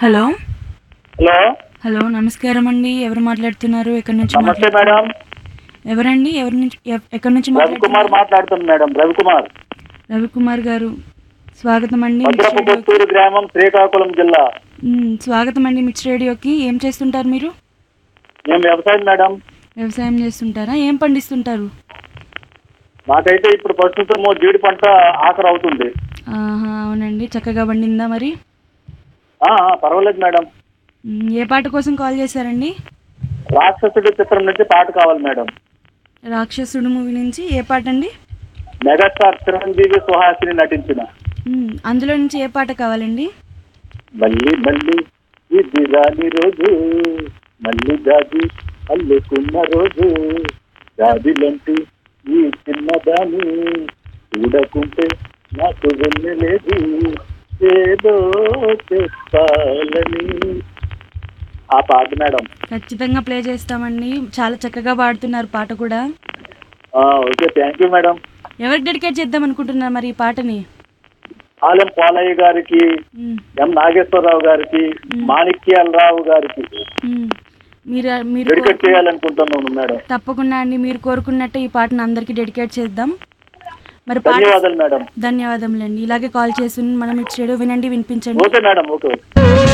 Hello hello hello నమస్కారం అండి ఎవరు మాట్లాడుతున్నారు ఎక్కడి నుంచి నమస్తే మాట్లాడు- మేడం ఎవరండి ఎవరి నుంచి ఎవ్- ఎక్కడి నుంచి రవికుమార్ మాట్లాడుతున్నారు మాట్లాడుతున్నాను మేడం రవికుమార్ రవికుమార్ గారు స్వాగతం అండి మిక్స్ భద్రపు రేడియో కొత్తూరు గ్రామం శ్రీకాకుళం జిల్లా మ్, స్వాగతం అండి మిక్స్ రేడియోకి ఏం చేస్తుంటారు మీరు మేము వ్యవసాయం మేడం వ్యవసాయం చేస్తుంటారా ఏం పండిస్తుంటారు మాకైతే ఇప్పుడు ప్రస్తుతం జీడి పంట ఆఖరు అవుతుంది ఆహా అవునండి చక్కగా పండిందా మరి ఆ, ఆ, పర్వాలేదు మేడం మ్, ఏ పాట కోసం కాల్ చేశారండి రాక్షసుడి చిత్రం నుంచి పాట కావాలి మేడం రాక్షసుడు మూవీ నుంచి ఏ పాట అండి మెగాస్టార్ చిరంజీవి సుహాసిని నటించిన మ్, అందులో నుంచి ఏ పాట కావాలండి మళ్ళీ మళ్ళీ ఇది రాని రోజు మళ్ళీ జాజి అల్లుకున్న రోజు జాజిలంటి ఈ చిన్నదాని చూడకుంటే నాకు వెన్నెలేదు ఏదో చెప్పాలని ఆ పాట మేడం ఖచ్చితంగా ప్లే చేస్తామండి చాలా చక్కగా పాడుతున్నారు పాట కూడా ఆ, ఓకే థ్యాంక్ యూ మేడం ఎవరికి డెడికేట్ చేద్దాం అనుకుంటున్నారు మరి ఈ పాటని ఆలెం పాలయ్య గారికి మ్, ఎం నాగేశ్వరరావు గారికి మాణిక్యాలరావు గారికి మ్. మీరు మీరు డెడికేట్ కోరుకున్న- చేయాలనుకుంటున్నాను మేడం తప్పకుండా అండి మీరు కోరుకున్నట్టే ఈ పాటను అందరికీ డెడికేట్ చేద్దాం మరి పాట ధన్యవాదాలు మేడం ధన్యవాదములండి ఇలాగే కాల్ చేసి మనం ఇచ్చేడు వినండి వినిపించండి ఓకే మేడం ఓకే ఓకే